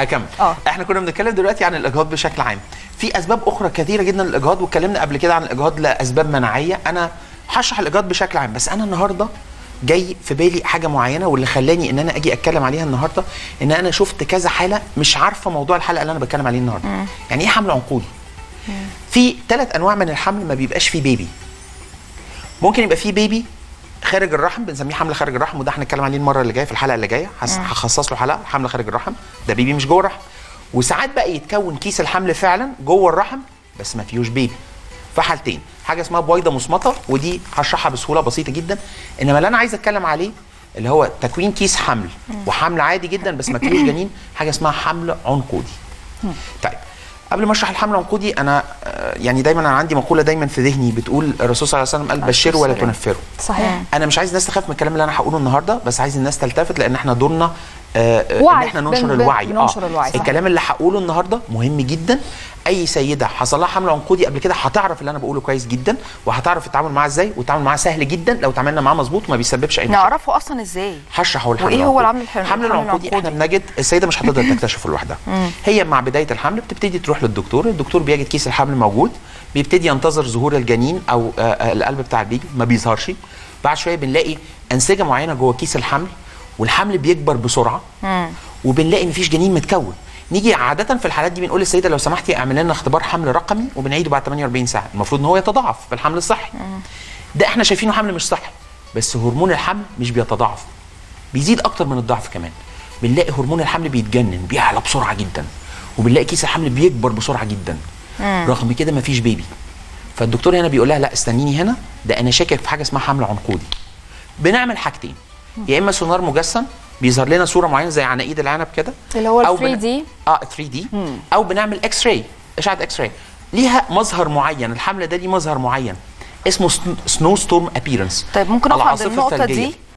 اكمل آه. احنا كنا بنتكلم دلوقتي عن الاجهاض بشكل عام في اسباب اخرى كثيره جدا للاجهاض واتكلمنا قبل كده عن الاجهاض لاسباب مناعيه انا هشرح الاجهاض بشكل عام بس انا النهارده جاي في بالي حاجه معينه واللي خلاني ان انا اجي اتكلم عليها النهارده ان انا شفت كذا حاله مش عارفه موضوع الحلقه اللي انا بتكلم عليه النهارده يعني ايه حمل عنقودي في ثلاث انواع من الحمل ما بيبقاش فيه بيبي ممكن يبقى فيه بيبي خارج الرحم بنسميه حمل خارج الرحم وده هنتكلم عليه المره اللي جايه في الحلقه اللي جايه هس- هخصص له حلقه حمل خارج الرحم ده بيبي مش جوه الرحم وساعات بقى يتكون كيس الحمل فعلا جوه الرحم بس ما فيهوش بيبي في حالتين حاجه اسمها بويضه مصمته ودي هشرحها بسهوله بسيطه جدا انما اللي انا عايز اتكلم عليه اللي هو تكوين كيس حمل وحمل عادي جدا بس ما فيهوش جنين حاجه اسمها حمل عنقودي طيب قبل ما اشرح الحمل العنقودي انا آه، يعني دايما انا عندي مقوله دايما في ذهني بتقول الرسول صلى الله عليه وسلم قال بشروا ولا تنفروا صحيح انا مش عايز الناس تخاف من الكلام اللي انا هقوله النهارده بس عايز الناس تلتفت لان احنا دورنا آه، آه، ان وعي. احنا بن- ننشر بن- الوعي بننشر الوعي، صح. الكلام اللي هقوله النهارده مهم جدا اي سيده حصل لها حمل عنقودي قبل كده هتعرف اللي انا بقوله كويس جدا وهتعرف التعامل معاه ازاي والتعامل معاه سهل جدا لو تعاملنا معاه مظبوط وما بيسببش اي مشاكل نعرفه اصلا ازاي هشرح هو الحمل وإيه هو العنقودي. العمل الحمل- الحمل الحمل العنقودي احنا العنقودي؟ بنجد السيده مش هتقدر تكتشفه لوحدها هي مع بدايه الحمل بتبتدي تروح للدكتور الدكتور بيجد كيس الحمل موجود بيبتدي ينتظر ظهور الجنين او آه، آه، القلب بتاع البيبي ما بيظهرش بعد شويه بنلاقي انسجه معينه جوه كيس الحمل والحمل بيكبر بسرعه وبنلاقي مفيش جنين متكون نيجي عاده في الحالات دي بنقول للسيده لو سمحتي اعمل لنا اختبار حمل رقمي وبنعيده بعد 48 ساعه المفروض ان هو يتضاعف في الحمل الصحي ده احنا شايفينه حمل مش صحي بس هرمون الحمل مش بيتضاعف بيزيد اكتر من الضعف كمان بنلاقي هرمون الحمل بيتجنن بيعلى بسرعه جدا وبنلاقي كيس الحمل بيكبر بسرعه جدا رغم كده مفيش بيبي فالدكتور هنا بيقول لها لا استنيني هنا ده انا شاكك في حاجه اسمها حمل عنقودي بنعمل حاجتين يا اما سونار مجسم بيظهر لنا صوره معينه زي عناقيد العنب كده اللي هو ال أو بن- 3D. اه 3 دي او بنعمل اكس راي اشعه اكس راي ليها مظهر معين الحمله ده ليه مظهر معين اسمه سنو ستورم ابييرنس طيب ممكن اقف عند النقطه دي